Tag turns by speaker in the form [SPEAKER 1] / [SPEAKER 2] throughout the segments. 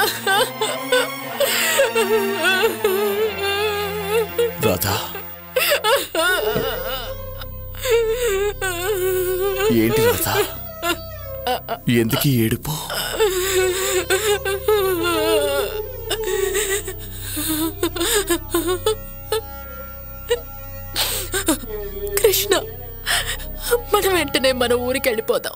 [SPEAKER 1] రాధా ఏంటి రాధా ఎందుకు ఈ ఏడుపు
[SPEAKER 2] కృష్ణ మనం వెంటనే మన ఊరికి వెళ్ళిపోదాం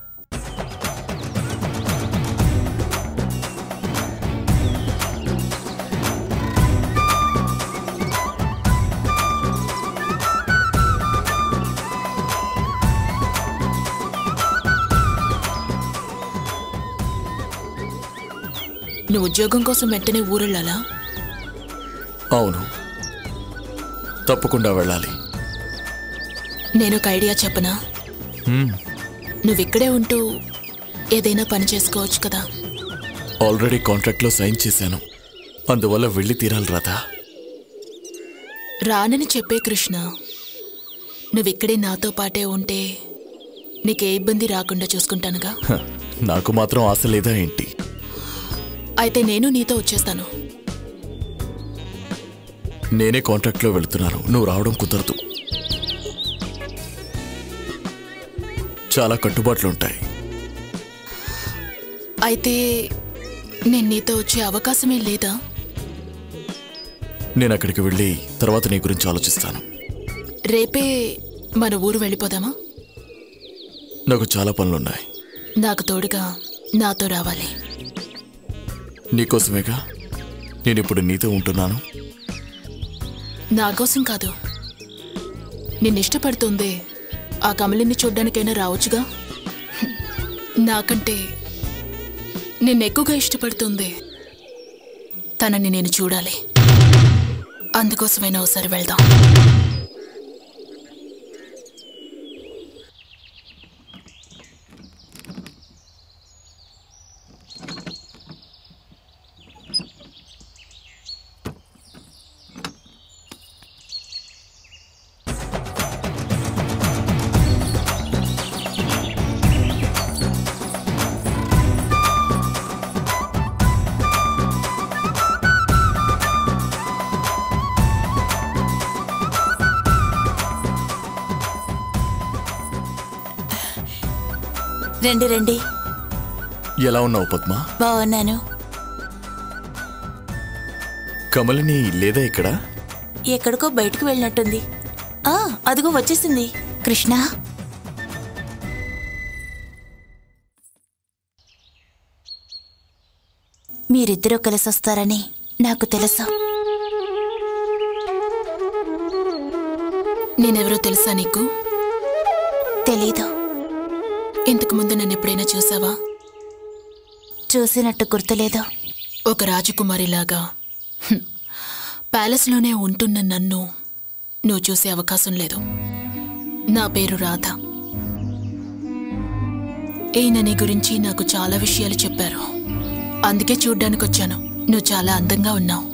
[SPEAKER 2] నువ్వు ఉద్యోగం కోసం వెంటనే ఊరెళ్ళాలా
[SPEAKER 1] అవును తప్పకుండా వెళ్ళాలి
[SPEAKER 2] నేను ఒక ఐడియా చెప్పనా నువ్వు ఇక్కడే ఉంటూ ఏదైనా పని చేసుకోవచ్చు కదా
[SPEAKER 1] ఆల్రెడీ కాంట్రాక్ట్లో సైన్ చేశాను అందువల్ల వెళ్ళి తీరాలి రాధా
[SPEAKER 2] రానని చెప్పే కృష్ణ నువ్విక్కడే నాతో పాటే ఉంటే నీకే ఇబ్బంది రాకుండా చూసుకుంటానుగా
[SPEAKER 1] హ, నాకు మాత్రం ఆశ లేదా ఏంటి
[SPEAKER 2] అయితే నేను నీతో వచ్చేస్తాను
[SPEAKER 1] నేనే కాంట్రాక్ట్లో వెళుతున్నాను నువ్వు రావడం కుదరదు చాలా కట్టుబాట్లు ఉంటాయి
[SPEAKER 2] అయితే నేను నీతో వచ్చే అవకాశమే లేదా
[SPEAKER 1] నేను అక్కడికి వెళ్ళి తర్వాత నీ గురించి ఆలోచిస్తాను
[SPEAKER 2] రేపే మన ఊరు వెళ్ళిపోదామా
[SPEAKER 1] నాకు చాలా పనులున్నాయి
[SPEAKER 2] నాకు తోడుగా నాతో రావాలి
[SPEAKER 1] నీకోసమేగా నేను ఇప్పుడు నీతో ఉంటున్నాను
[SPEAKER 2] నా కోసం కాదు నిన్నిష్టపడుతుందే ఆ కమలిని చూడ్డానికైనా రావచ్చుగా నాకంటే నిన్నెక్కువగా ఇష్టపడుతుంది తనని నేను చూడాలి అందుకోసమైనా ఒకసారి వెళ్దాం
[SPEAKER 3] రండి రండి
[SPEAKER 1] ఎలా ఉన్నావు పద్మ
[SPEAKER 3] బాగున్నాను
[SPEAKER 1] కమలిని లేదా ఇక్కడ
[SPEAKER 3] ఎక్కడికో బయటకు వెళ్ళినట్టుంది ఆ అదిగో వచ్చేసింది కృష్ణ మీరిద్దరూ కలిసి వస్తారని నాకు తెలుసు
[SPEAKER 2] నేనెవరో తెలుసా నీకు
[SPEAKER 3] తెలీదు
[SPEAKER 2] ఇంతకు ముందు నన్ను ఎప్పుడైనా చూసావా
[SPEAKER 3] చూసినట్టు గుర్తులేదు
[SPEAKER 2] ఒక రాజకుమారిలాగా హ్మ్, ప్యాలెస్లోనే ఉంటున్న నన్ను నువ్వు చూసే అవకాశం లేదు నా పేరు రాధ ఈయన నీ గురించి నాకు చాలా విషయాలు చెప్పారు అందుకే చూడ్డానికి వచ్చాను నువ్వు చాలా అందంగా ఉన్నావు